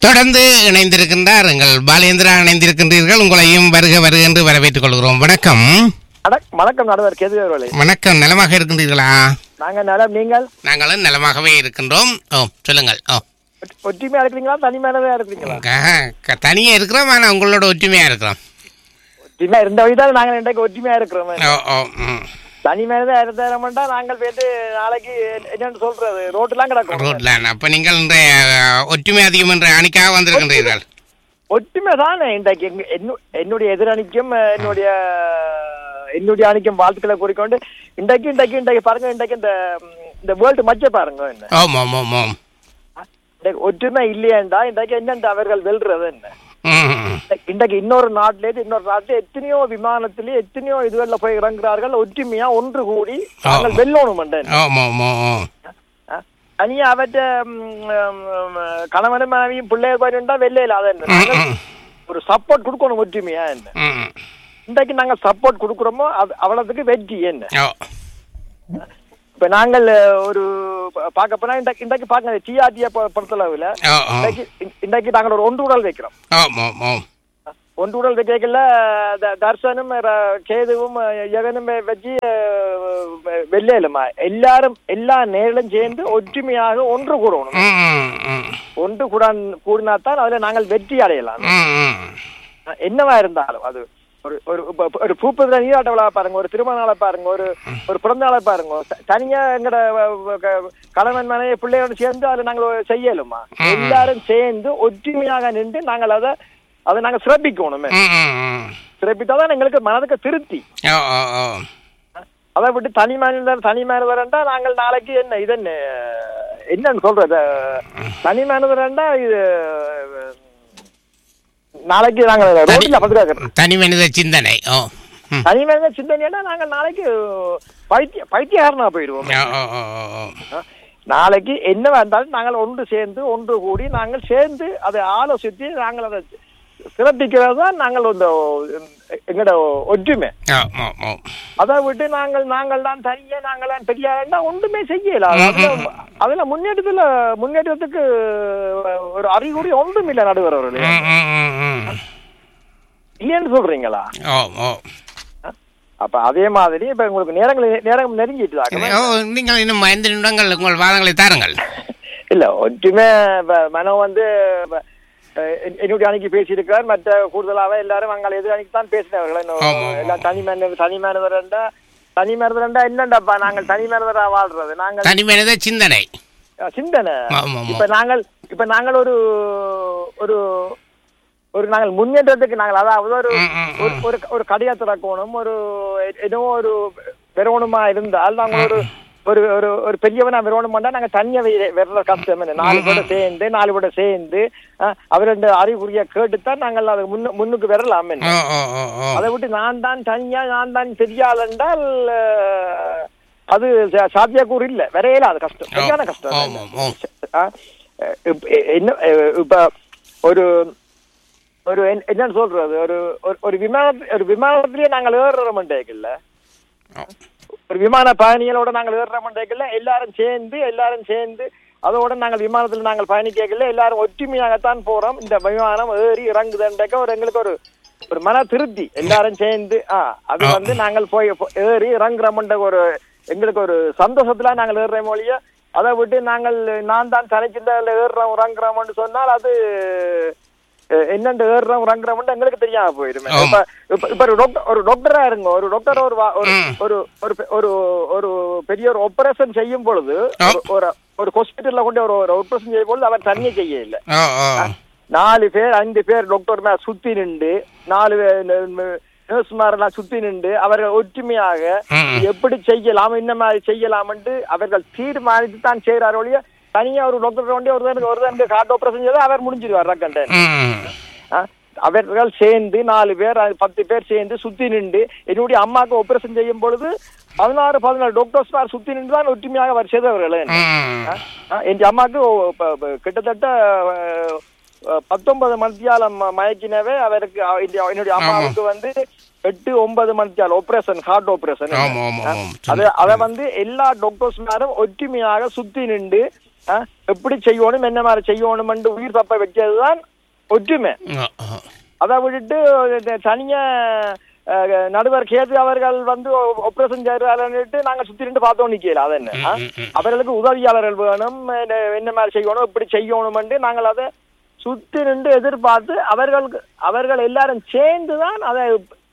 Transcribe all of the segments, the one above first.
தொடர்ந்து இணைந்திருக்கின்றார் எங்கள் பாலேந்திரா இணைந்திருக்கின்றீர்கள் உங்களையும் வருக வருக என்று வரவேற்றுக் கொள்கிறோம் வணக்கம் அட- வணக்கம் நடுவர் கேது அவர்களே வணக்கம் நலமாக இருக்கின்றீர்களா நாங்க நலம் நீங்கள் நாங்களும் நலமாகவே இருக்கின்றோம் ஓ சொல்லுங்கள் ஓ ஒற்று- ஒற்றுமையா இருக்கிறீங்களா தனிமையானதா இருக்கிறீங்களா க- க- தனியா இருக்கிறோம் ஆனால் உங்களோட ஒற்றுமையா இருக்கிறோம் ஒற்றுமையா இருந்த வழிதான் நாங்கள் இன்றைக்கு ஒற்றுமையா இருக்கிறோம் ஓ ஓ ம் தனிமையானதா இருந்தோம்னா நாங்கள் போயிட்டு நாளைக்கு என்னன்னு சொல்றது ரோட்டுலாம் கிடக்கும் ரோட்ல அப்ப நீங்கள் இன்றைய அஹ், ஒற்றுமை அதிகம் என்ற அணிக்காக வந்திருக்கின்றீர்கள் ஒற்றுமை தானே இன்றைக்கு எங்க- என்னு- என்னுடைய எதிரணிக்கும் அஹ், என்னுடைய என்னுடைய அணிக்கும் வாழ்த்துக்களை கூறிக்கொண்டு இன்றைக்கு இன்றைக்கு இன்றைக்கு பாருங்க இன்றைக்கு இந்த ம், இந்த வேர்ல்டு மச்ச பாருங்க என்ன ஓம் ஓம் ஓம் ஓம் இன்றைக்கு ஒற்றுமை இல்லையாண்டா இன்றைக்கு என்னண்டு அவர்கள் வெல்றது என்ன ம் இன்றைக்கு இன்னொரு நாட்டில இருந்து இன்னொரு நாட்டுல எத்தனையோ விமானத்திலே எத்தனையோ இதுகள்ல போய் இறங்குறார்கள் ஒற்றுமையா ஒன்று கூடி நாங்கள் வெல்லணும் ஓம் ஓம் ஓம் ஓம் தனியா அவற்ற கணவனும் மனைவியும் பிள்ளையர் போயிருந்தா வெள்ளையில அதை என்ன நாங்கள் ம், ஒரு சப்போர்ட் கொடுக்கணும் ஒற்றுமையா என்ன ம், ம். இன்றைக்கு நாங்க சப்போர்ட் கொடுக்குறோமோ அது அவ்வளவுக்கு வெற்றி என்ன ஓ இப்ப நாங்கள் அஹ், ஒரு ப- பார்க்க போனா இன்றைக்கு இன்றைக்கு பாக்க டிஆர்டியை பொறுத்தளவுல ஓ ஓ இன்றைக்கு இன்றைக்கு நாங்கள் ஒரு ஒன்று உடல் வைக்கிறோம் ஓம் ஓம் ஓம் ஒன்று உடல் வைக்கல த- தர்சனும் ர- கேதுவும் அஹ், யகனும் வெ- வச்சு அஹ், வெள்ளையிலுமா எல்லாரும் எல்லா நேரிலும் சேர்ந்து ஒற்றுமையாக ஒன்று கூடணும் ம் ம் ம் ஒன்று கூட கூடினாத்தான் அதுல நாங்கள் வெற்றி அடையலாம் ம் ம் என்னவா இருந்தாலும் அது ஒரு ஒரு இப்ப- இப்ப ஒரு பூப்பதில நீராட்ட விழா பாருங்க ஒரு திருமண நாளை பாருங்க ஒரு ஒரு பிறந்த நாளை பாருங்க த- தனியா எங்கட வ- வ- க- கணவன் மனைவி பிள்ளையோட சேர்ந்து அதை நாங்கள் செய்யலுமா எல்லாரும் சேர்ந்து ஒற்றுமையாக நின்று நாங்கள் அதை அதை நாங்க சிறப்பிக்கணுமே ம் ம் ம் சிறப்பித்தாதான் எங்களுக்கு மனதுக்கு திருப்தி ஓ ஓ ஓ அதை விட்டு தனி மனிதர் தனி மனிதர்ண்டா நாங்கள் நாளைக்கு என்ன இது என்ன என்னன்னு சொல்றது தனி மனிதர்ண்டா இது நாளைக்கு நாங்கள் ரோட்ல பத்திரிக்கை தனி மனித சிந்தனை ஓ ம். தனி மனித சிந்தனைன்னா நாங்கள் நாளைக்கு பைத்திய பைத்தியகாரனா போயிடுவோம் ஓ ஓ ஓ ஓ ஓ நாளைக்கு என்னவா இருந்தாலும் நாங்கள் ஒன்று சேர்ந்து ஒன்று கூடி நாங்கள் சேர்ந்து அதை ஆலோசித்து நாங்கள் அதை சிறப்பிக்கிறது தான் நாங்கள் இந்த எங்களோட ஒற்றுமை ஓ ஓ ஓ அதை விட்டு நாங்கள் நாங்கள் தான் தனியா நாங்கள் தான் பெரியாரா ஒன்றுமே செய்யல அதுல அதுல முன்னேற்றத்துல முன்னேற்றத்துக்கு ஒரு அறிகுறி ஒன்றும் இல்லை நடுவர் அவர்களே ம் ம் ம் ம் இல்லைன்னு சொல்றீங்களா ஓ ஓ அப்ப அதே மாதிரி இப்ப உங்களுக்கு நேரங்கள் நேரம் நெருங்கிட்டுதாங்க ஓ நீங்கள் இன்னும் ஐந்து நிமிடங்கள் உங்கள் வாதங்களை தாருங்கள் இல்ல ஒற்றுமை இப்ப மனோ வந்து இப்ப, அஹ், என்- என்னுடைய அணிக்கு பேசியிருக்கிறார் மற்ற கூடுதலாக எல்லாரும் அங்கே எதிர் அணிக்கு தான் பேசினவர்கள் ஆமா, ஆமா. எல்லாம் தனி மனிதர் தனி மனிதர்ண்டா தனி மனிதர்ண்டா என்னண்டாப்பா நாங்கள் தனி மனிதரா வாழ்றது நாங்கள் தனி மனித சிந்தனை அஹ், சிந்தனை ஆமா, ஆமா. இப்ப நாங்கள் இப்ப நாங்கள் ஒரு ஒரு ஒரு நாங்கள் முன்னேற்றத்துக்கு நாங்கள் அதாவது ஒரு ம், ம், ஒரு ஒரு ஒரு கடையை திறக்கணும் ஒரு ஏதோ ஒரு வெறவணுமா இருந்தால் நாங்கள் ஒரு ஒரு ஒரு ஒரு பெரியவனா வெறவணுமாண்டா நாங்க தனியா வெற கஷ்டம் என்ன நாலு பேரோட சேர்ந்து நாலு பேரோட சேர்ந்து அஹ், அவர் ரெண்டு அறிகுறிய கேட்டுத்தான் நாங்கள் அதை முன்னு முன்னுக்கு வரலாம் என்ன ஓ ஓ ஓ ஓ அதை விட்டு நான் தான் தனியா நான் தான் பெரிய ஆள் என்றால் அஹ், அது சா- சாத்தியக்கூறு இல்ல வரையில அது கஷ்டம் சரியான கஷ்டம் ஓம் ஓம் ஓம் ஆ, இப்ப என்ன அஹ், இப்ப ஒரு ஒரு என்ன- என்னன்னு சொல்றது ஒரு ஒரு- ஒரு விமான ஒரு விமானத்திலேயே நாங்கள் ஏறுற மண்டேக்கல்ல ஓ. ஒரு விமான பயணிகளோட நாங்கள் ஏறுற மண்டேக்கல்ல எல்லாரும் சேர்ந்து எல்லாரும் சேர்ந்து அதோட நாங்கள் விமானத்துல நாங்கள் பயணிக்கல எல்லாரும் ஒற்றுமையாகத்தான் போறோம் இந்த விமானம் ஏறி இறங்குதுன்றக்க ஒரு எங்களுக்கு ஒரு ஒரு மன திருப்தி எல்லாரும் சேர்ந்து ஆ அது வந்து நாங்கள் போய் போ- ஏறி இறங்குறோம்ன்ற ஒரு எங்களுக்கு ஒரு சந்தோஷத்துல நாங்கள் ஏறுற மொழிய அதை விட்டு நாங்கள் நான் தான் தனிச்சிருந்த ஏறுறோம் இறங்குறோம்னு சொன்னால் அது அஹ், என்னண்டு ஏறுறோம் இறங்குறோம்னு எங்களுக்கு தெரியாம போயிருமே ஆமா. இப்ப இப்ப இப்ப ஒரு டாக்டர் ஒரு டாக்டரா இருங்க ஒரு டாக்டர் ஒரு வா- ஒரு ம். ஒரு ஒரு பெ- ஒரு ஒரு பெரிய ஒரு ஆபரேஷன் செய்யும் பொழுது ஆ. ஒரு- ஒரு ஒரு ஹாஸ்பிட்டல்ல கொண்டு ஒரு ஒரு ஆபரேஷன் செய்யும் பொழுது அவர் தனியே செய்ய இல்ல ஓ ஓ நாலு பேர் அஞ்சு பேர் டாக்டர் மேல சுத்தி நின்று நாலு நர்ஸ்மாரெல்லாம் சுத்தி நின்று அவர்கள் ஒற்றுமையாக ம். எப்படி செய்யலாம் என்ன மாதிரி செய்யலாம் என்று அவர்கள் தீர்மானித்து தான் செய்யறாரு ஒழிய தனியா ஒரு டாக்டர் கொண்டு ஒருத்தருக்கு ஒருத்தருக்கு கார்டு ஆபரேஷன் செய்தால் அவர் முடிஞ்சிருவார் ரக்கண்டன் ம் ஆ, அவர்கள் சேர்ந்து நாலு பேர் அது பத்து பேர் சேர்ந்து சுத்தி நின்று என்னுடைய அம்மாவுக்கு ஆபரேஷன் செய்யும் பொழுது பதினாறு பதினாறு டாக்டர்ஸ் சுத்தி நின்று தான் ஒற்றுமையாக அவர் செய்தவர்கள் ம் என் அம்மாவுக்கு ஓ- ப- ப- கிட்டத்தட்ட அஹ், அஹ், பத்தொன்பது மணித்தியாலம் ம- மயக்கினவே அவருக்கு அவ- என்னுடைய- என்னுடைய அம்மாவுக்கு வந்து எட்டு ஒன்பது மணித்தியாலம் ஆபரேஷன் ஹார்ட் ஆபரேஷன் ஆமா ஆமா ஆமா அது அத வந்து எல்லா டாக்டர்ஸ்மாரும் ஒற்றுமையாக சுத்தி நின்று ஆ, எப்படி செய்யணும் என்ன மாதிரி செய்யணும் உயிர் தப்ப வைக்கிறதுதான் ஒற்றுமை ஓ, ஓ. அதை விட்டுட்டு இந்த தனிய அஹ், நடுவர் கேது அவர்கள் வந்து ஆபரேஷன் செய்யறாருன்னுட்டு நாங்க சுத்தி நின்று பார்த்தோம் நிக்கல அது என்ன ஆ? ம், ம். அவர்களுக்கு உதவியாளர்கள் வேணும் என்ன- என்ன மாதிரி செய்யணும் இப்படி செய்யணும் நாங்கள் அதை சுத்தி நின்று எதிர்பார்த்து அவர்களுக்கு அவர்கள் எல்லாரும் சேர்ந்து தான் அதை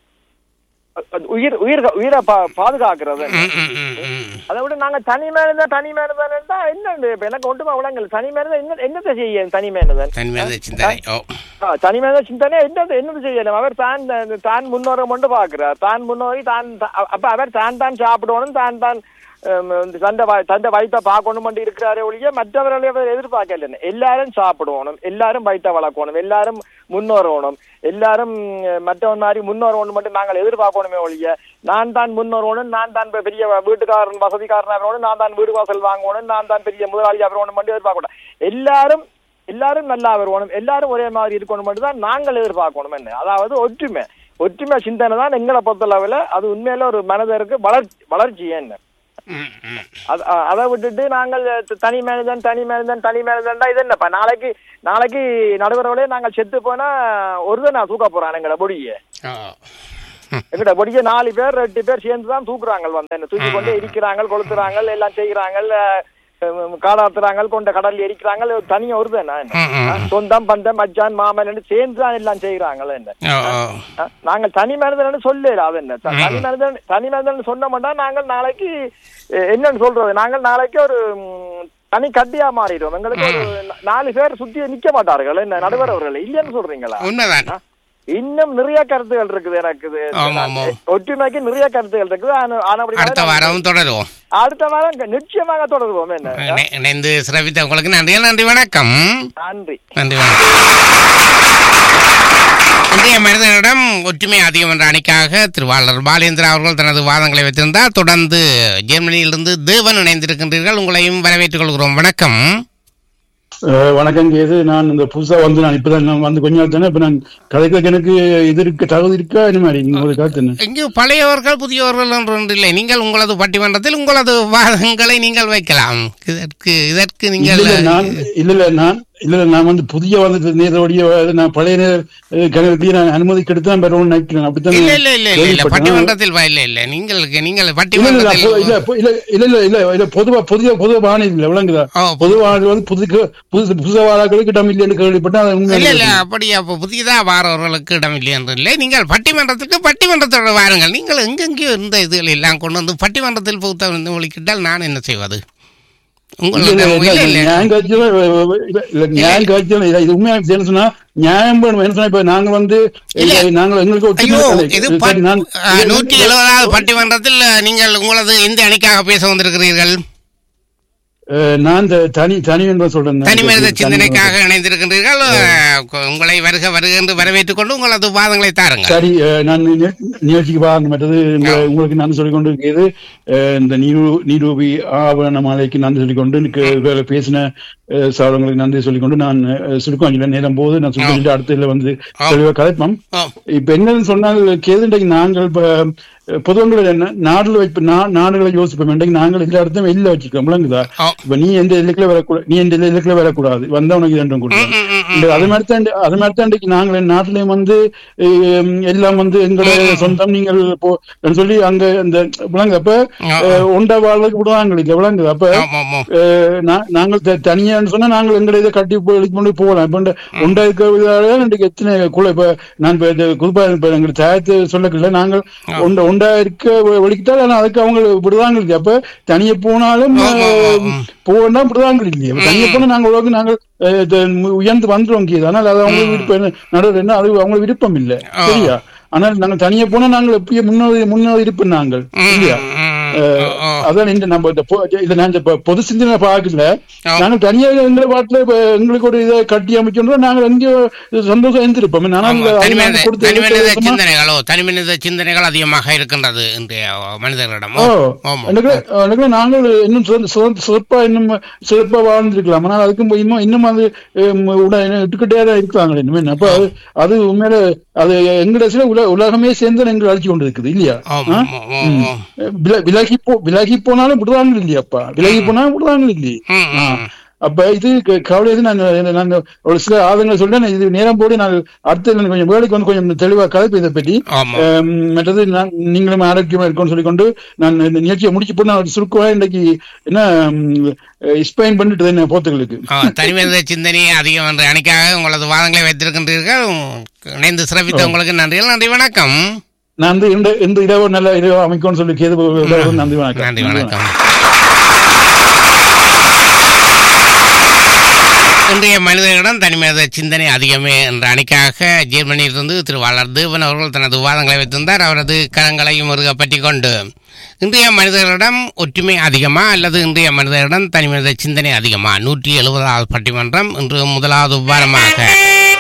அஹ், உயிர் உயிர் உயிரை பா- பாதுகாக்கிறது ம், ம், ம், ம். அதை விட நாங்க தனி மேனதான் தனி மேனதான் என்ன இப்ப எனக்கு ஒன்றுமா விளங்கல தனி மேனதான் என்ன என்னத்தை செய்ய தனி மேனதான் தன்மையான சிந்தனை ஓ தனி மேன சிந்தனை என்னது என்னது செய்யணும் அவர் தான் தான் முன்னோரை மட்டும் பாக்குறார் தான் முன்னோரி தான் தா- அப்ப அவர் தான் தான் சாப்பிடணும் தான் தான் ஹம், இந்த தண்டை வ- தண்டை வயிற்ற பார்க்கணும் மட்டும் இருக்கிறாரே ஒழிய மற்றவர்களை அவர் எதிர்பார்க்கல எல்லாரும் சாப்பிடணும் எல்லாரும் வயிற்ற வளர்க்கணும் எல்லாரும் முன்னோரணும் எல்லாரும் அஹ், மற்றவன் மாதிரி முன்னோரணும் மட்டும் நாங்கள் எதிர்பார்க்கணுமே ஒழிய நான் தான் முன்னோரணும் நான் தான் பெ- பெரிய வீட்டுக்காரன் வசதிக்காரன் அவரோடு நான் தான் வீடு வாசல் வாங்கணும் நான் தான் பெரிய முதலாளி அவரோடு மட்டும் எதிர்பார்க்கணும் எல்லாரும் எல்லாரும் நல்லா வருவணும் எல்லாரும் ஒரே மாதிரி இருக்கணும் மட்டும் தான் நாங்கள் எதிர்பார்க்கணும் என்ன அதாவது ஒற்றுமை ஒற்றுமை சிந்தனை தான் எங்களை பொறுத்தளவில் அது உண்மையில ஒரு மனதருக்கு வளர்ச்சி வளர்ச்சி என்ன ம், ம். அது அ- அதை விட்டுட்டு நாங்கள் த- தனி மனிதன் தனி மனிதன் தனி மனிதன்டா இது என்னப்பா நாளைக்கு நாளைக்கு நடுவரோட நாங்கள் செத்து போனா ஒரு நான் தூக்க போறான் எங்களை பொடிய ஓ. எங்கட பொடிய நாலு பேர் ரெண்டு பேர் சேர்ந்து தான் தூக்குறாங்க வந்து என்ன தூக்கி கொண்டு எரிக்கிறாங்க கொளுத்துறாங்க எல்லாம் செய்கிறாங்க காடாத்துறாங்க கொண்ட கடல் எரிக்கிறாங்க தனியா ஒரு தானே ம், ம். சொந்தம் பந்தம் மச்சான் மாமன் சேர்ந்து தான் எல்லாம் செய்கிறாங்க என்ன ஓ, ஓ. ஆ, நாங்கள் தனி மனிதன் சொல்லல அது என்ன த- தனி மனிதன் தனி மனிதன் சொன்ன மாட்டோம் நாங்கள் நாளைக்கு எ- என்னன்னு சொல்றது நாங்கள் நாளைக்கு ஒரு ம், தனி கட்டியா மாறிடுவோம் எங்களுக்கு ஒரு நா- நாலு பேர் சுத்தி நிக்க மாட்டார்கள் என்ன நடுவர் அவர்கள் இல்லைன்னு சொல்றீங்களா உண்மைதான் ஆ? இன்னும் நிறைய கருத்துகள் இருக்குது எனக்கு இது. ஆமா, ஆமா. ஒற்றுமைக்கு நிறைய கருத்துகள் இருக்குது ஆனா- ஆனபடினால அடுத்த வாரம் தொடருவோம் அடுத்த வாரம் நிச்சயமாக தொடருவோம் என்ன இணை- இணைந்து சிறப்பித்த உங்களுக்கு நன்றி நன்றி வணக்கம் நன்றி நன்றி வணக்கம் இன்றைய மனிதனிடம் ஒற்றுமை அதிகம் என்ற அணிக்காக திருவாளர் பாலேந்திரா அவர்கள் தனது வாதங்களை வைத்திருந்தார் தொடர்ந்து ஜெர்மனியிலிருந்து தேவன் இணைந்திருக்கின்றீர்கள் உங்களையும் வரவேற்றுக் கொள்கிறோம் வணக்கம் அஹ் வணக்கம் கேது நான் இந்த புதுசா வந்து நான் இப்பதான் நான் வந்து கொஞ்ச நாள் தானே இப்ப நான் கதைக்கு எனக்கு இது இருக்கு தகுதி இருக்கா என்ன மாதிரி நீங்க ஒரு கருத்து என்ன இங்கு பழையவர்கள் புதியவர்கள் என்று ஒன்று இல்லை நீங்கள் உங்களது பட்டிமன்றத்தில் உங்களது வாதங்களை நீங்கள் வைக்கலாம் இதற்கு இதற்கு இல்ல நீங்கள் இல்ல நான் இல்ல இல்ல நான் இல்ல இல்ல நான் வந்து புதிய வந்து நேரோடைய நான் பழைய நேர கணக்கு நான் அனுமதி கெடுத்து தான் பெறணும்னு நினைக்கிறேன் அப்படித்தான் இல்ல இல்ல இல்ல இல்ல இல்ல கேள்விப்பட்டேன். பட்டிமன்றத்தில் வா- இல்ல இல்ல நீங்கள் நீங்கள் இல்ல இல்ல அப்போ- பட்டிமன்றத்தில் இல்ல அப்போ- இல்ல இல்ல இல்ல இல்ல இல்ல பொதுவா புதிய பொதுவா வாணி இல்ல விளங்குதா ஓ, பொதுவானது வந்து புது புது புதுசா வாராக்களுக்கு இடம் இல்லைன்னு கேள்விப்பட்டேன் அது உண்மையான இல்ல இல்ல விஷயம். அப்படி அப்ப புதியதா வாரவர்களுக்கு இடம் இல்லை என்று இல்லை நீங்கள் பட்டிமன்றத்துக்கு பட்டிமன்றத்தோட வாருங்கள் நீங்கள் எங்கெங்கேயோ இருந்த இதுகள் எல்லாம் கொண்டு வந்து பட்டிமன்றத்தில் புகுத்த வந்து ஒழிக்கிட்டால் நான் என்ன செய்வது இல்ல, இல்ல, உங்களிடம் இல்ல, இல்ல இல்ல நியாயம் காய்ச்சல் இல்ல, இல்ல, நியாயம் காய்ச்சல் இல்ல, இது உண்மையா என்ன சொன்னா நியாயம் வேணும் என்ன சொன்னா இப்ப நாங்க வந்து இல்ல. இல்ல, நாங்கள் எங்களுக்கு ஒரு ஐயோ சின்ன- இது சரி, பட்- நான் ஆ, நூற்றி எழுபதாவது பட்டிமன்றத்தில் நீங்கள் உங்களது இந்த அணிக்காக பேச வந்திருக்கிறீர்கள் அஹ், நான் இந்த தனி தனி என்று சொல்றேன் தனி மனித சிந்தனைக்காக இணைந்திருக்கின்றீர்கள் அஹ், உங்களை வருக வருக என்று வரவேற்றுக் கொண்டு உங்களது வாதங்களை தாருங்கள் சரி அஹ், நான் நி- நிகழ்ச்சிக்கு பாருங்க மற்றது உங்க- உங்களுக்கு நன்றி சொல்லிக் கொண்டு இருக்கிறது அஹ், இந்த நீரு நீரூபி ஆவண மாலைக்கு நன்றி சொல்லிக் கொண்டு எனக்கு வேலை பேசின அஹ், சாரங்களுக்கு நன்றி சொல்லிக் கொண்டு நான் அஹ், சுருக்கம் இல்லை நேரம் போது நான் சொல்லிட்டு அடுத்த இதுல வந்து ஆ. தெளிவா கதைப்போம் ஓ, இப்ப என்னன்னு சொன்னால் கேதுண்டைக்கு நாங்கள் இப்ப பொதுவங்களை என்ன நாடுல வைப்ப நா- நாடுகளை யோசிப்போம் இன்றைக்கு நாங்கள் எல்லா இடத்தையும் வெளியில வச்சுக்கிறோம் விளங்குதா ஓ. இப்ப நீ எந்த எல்லைக்குள்ள வரக்கூடாது நீ எந்த எல்லைக்குள்ள வரக்கூடாது வந்தா உனக்கு இரண்டும் கொடுக்கும் ம், ம், ம். இந்த அது மாதிரி தான் இந்த- அது மாதிரி தான் இன்றைக்கு நாங்கள் என் நாட்டிலையும் வந்து ஹம், எல்லாம் வந்து எங்களோட சொந்தம் நீங்கள் போ சொல்லி அங்க இந்த விளங்கு அப்ப ஆ, அஹ், ஒண்டா வாழ்றதுக்கு விடுவாங்க இல்ல விளங்குது அப்ப ஆமா, ஆமா. அஹ், நா- நாங்கள் த- தனியான்னு சொன்னா நாங்கள் எங்களை இதை கட்டி போய் எழுதி கொண்டு போகலாம் இப்ப இந்த உண்டா இருக்கிறதால இன்றைக்கு எத்தனை குல இப்ப நான் இப்ப இந்த குறிப்பா இப்ப எங்களுக்கு தயாரித்து சொல்லக்கல நாங்கள் உண்ட உண்டா இருக்க வெளிக்கிட்டால் ஆனா அதுக்கு அவங்க விடுவாங்க இல்லையா அப்ப தனியே போனாலும் ஆமா, ஆமா, ஆமா. போனா விடுவாங்க இல்லையா இப்ப தனியே போனா நாங்கள் உலகம் நாங்கள் அஹ், இது உயர்ந்து வந்துருவோம் கீது ஆனால் அது அவங்க விருப்பம் நடுவர் என்ன அது அவங்க விருப்பம் இல்லை சரியா ஆனால் நாங்கள் தனியே போனா நாங்கள் எப்பயும் முன்னோடி முன்னோடி இருப்போம் நாங்கள் இல்லையா ம், அஹ், ஓ, அதான் இந்த நம்ம இந்த பொ- இதை நான் இந்த பொ- பொது சிந்தனை பார்க்கல ஆ. நாங்கள் தனியாக எங்களை பாட்டுல இப்ப எங்களுக்கு ஒரு இதை கட்டி அமைக்கணும் நாங்கள் எங்கேயோ சந்தோஷம் இருந்திருப்போம் ஆனால் ஆமா. அது தனிமனித நாங்கள் கொடுத்த தனிமனித எழுத்து விதமா- சிந்தனைகளோ தனிமனித சிந்தனைகள் அதிகமாக இருக்கின்றது இன்றைய மனிதர்களிடம் ஓ ஆமா எனக்கு எனக்கு நாங்கள் இன்னும் சிறந்த- சிறந்த- சிறப்பா இன்னும் சிறப்பா வாழ்ந்திருக்கலாம் ஆனால் அதுக்கும் போய் இன்னும் இன்னும் அது ஹம், உட- இட்டுக்கிட்டே தான் இருக்காங்க இனிமே அப்ப அது அது உண்மையில அது எங்கட உல உலகமே சேர்ந்து எங்களை அழிச்சு கொண்டு இருக்குது இல்லையா ஆமா ஆமா, ஆமா. வில- விலகி போ விலகி போனாலும் விடுறாங்க இல்லையாப்பா விலகி போனாலும் விடுறாங்க இல்லையே ம், ஆ. ம். அப்ப இது க- கவலை இது நான் நான் ஒரு சில ஆதங்களை சொல்றேன் இது நேரம் போடு நான் அடுத்த நான் கொஞ்சம் வேலைக்கு வந்து கொஞ்சம் தெளிவா கதைப்பு இதை பற்றி ஆமா ஆம், மற்றது நான் நீங்களும் ஆரோக்கியமா இருக்கும்னு சொல்லிக்கொண்டு நான் இந்த நிகழ்ச்சியை முடிச்சு போட்டு நான் ஒரு சுருக்கமா இன்னைக்கு என்ன எக்ஸ்பிளைன் பண்ணிட்டு என்ன போத்துகளுக்கு ஆ, தனிமனித சிந்தனை அதிகம் என்ற அணிக்காக உங்களது வாதங்களை வைத்திருக்கின்றீர்கள் இணைந்து சிறப்பித்த உங்களுக்கு நன்றிகள் நன்றி வணக்கம் நான் வந்து இந்த இந்த இரவு நல்ல இரவு அமைக்கும்னு சொல்லி கேது நன்றி வணக்கம் நன்றி வணக்கம் இன்றைய மனிதர்களிடம் தனிமனித சிந்தனை அதிகமே என்ற அணிக்காக ஜெர்மனியிலிருந்து திரு வளர் தேவன் அவர்கள் தனது வாதங்களை வைத்திருந்தார் அவரது கரங்களையும் முருக பற்றி கொண்டு இன்றைய மனிதர்களிடம் ஒற்றுமை அதிகமா அல்லது இன்றைய மனிதர்களிடம் தனிமனித சிந்தனை அதிகமா நூற்றி எழுபதாவது பட்டிமன்றம் இன்று முதலாவது வாரமாக